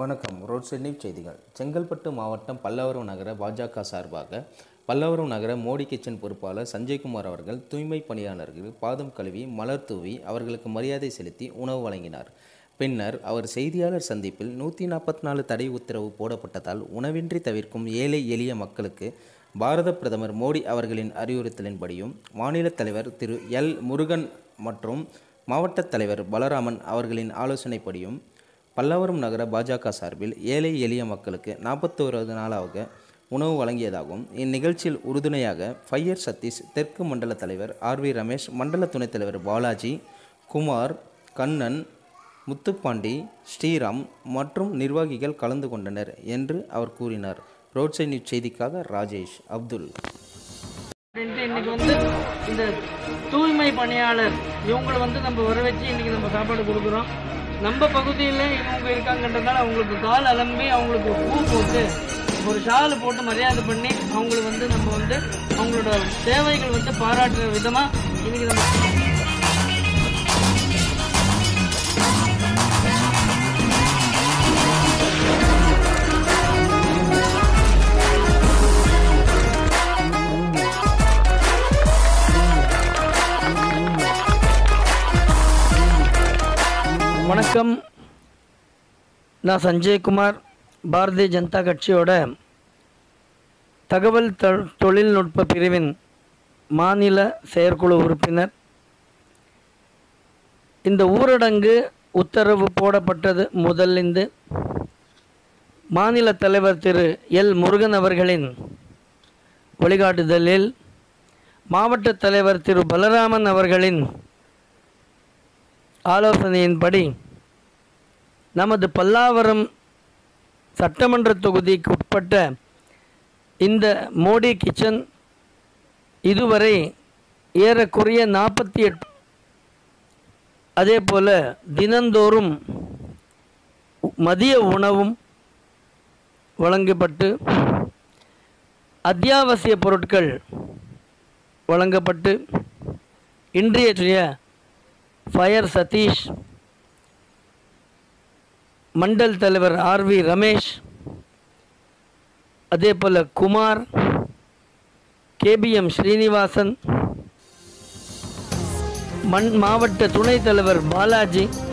வணக்கம் road side news செய்திகள் செங்கல்பட்டு மாவட்டம் பல்லவரம் நகர பாஜக சார்பாக பல்லவரம் நகர மோடி கிச்சன் பொறுப்பாளர் சஞ்சய்குமார் அவர்கள் தூய்மை பணியாளர்கள் பாதம் கழுவி மலர் தூவி அவர்களுக்கு மரியாதை செலுத்தி உணவு வழங்கினார் பின்னர் அவர் செய்தியாளர் சந்திப்பில் நூற்றி நாற்பத்தி நாலு தடை உத்தரவு போடப்பட்டதால் உணவின்றி தவிர்க்கும் ஏழை எளிய மக்களுக்கு பாரத பிரதமர் மோடி அவர்களின் அறிவுறுத்தலின்படியும் மாநில தலைவர் திரு எல் முருகன் மற்றும் மாவட்ட தலைவர் பலராமன் அவர்களின் ஆலோசனைப்படியும் பல்லவரம் நகர பாஜக சார்பில் ஏழை எளிய மக்களுக்கு நாற்பத்தோராவது நாளாக உணவு வழங்கியதாகவும் இந்நிகழ்ச்சியில் உறுதுணையாக ஃபையர் சதீஷ் தெற்கு மண்டல தலைவர் ஆர் வி ரமேஷ் மண்டல துணைத் தலைவர் பாலாஜி குமார் கண்ணன் முத்துப்பாண்டி ஸ்ரீராம் மற்றும் நிர்வாகிகள் கலந்து கொண்டனர் என்று அவர் கூறினார் ரோட் சைட் நியூஸ் செய்திக்காக ராஜேஷ் அப்துல் அப்படின்ட்டு இன்னைக்கு வந்து இந்த தூய்மை பணியாளர் இவங்களை வந்து நம்ம வர வச்சு இன்னைக்கு நம்ம சாப்பாடு கொடுக்குறோம் நம்ம பகுதியில் இவங்க இருக்காங்கன்றதால அவங்களுக்கு கால் அலம்பி அவங்களுக்கு பூ போட்டு ஒரு ஷால் போட்டு மரியாதை பண்ணி அவங்களை வந்து நம்ம வந்து அவங்களோட சேவைகள் வந்து பாராட்டுற விதமாக இன்னைக்கு நம்ம வணக்கம் நான் சஞ்சய்குமார் பாரதிய ஜனதா கட்சியோட தகவல் தொ- தொழில்நுட்ப பிரிவின் மாநில செயற்குழு உறுப்பினர் இந்த ஊரடங்கு உத்தரவு போடப்பட்டது முதலிருந்து மாநில தலைவர் திரு எல் முருகன் அவர்களின் வழிகாட்டுதலில் மாவட்ட தலைவர் திரு பலராமன் அவர்களின் ஆலோசனையின்படி நமது பல்லாவரம் சட்டமன்ற தொகுதிக்கு உட்பட்ட இந்த மோடி கிச்சன் இதுவரை ஏறக்குறைய நாற்பத்தி எட்டு அதே போல் தினந்தோறும் மதிய உணவும் வழங்கப்பட்டு அத்தியாவசிய பொருட்கள் வழங்கப்பட்டு இன்றைய ஃபயர் சதீஷ் மண்டல் தலைவர் ஆர் வி ரமேஷ் அதே போல் குமார் கேபிஎம் ஸ்ரீனிவாசன் மண் மாவட்ட துணைத் தலைவர் பாலாஜி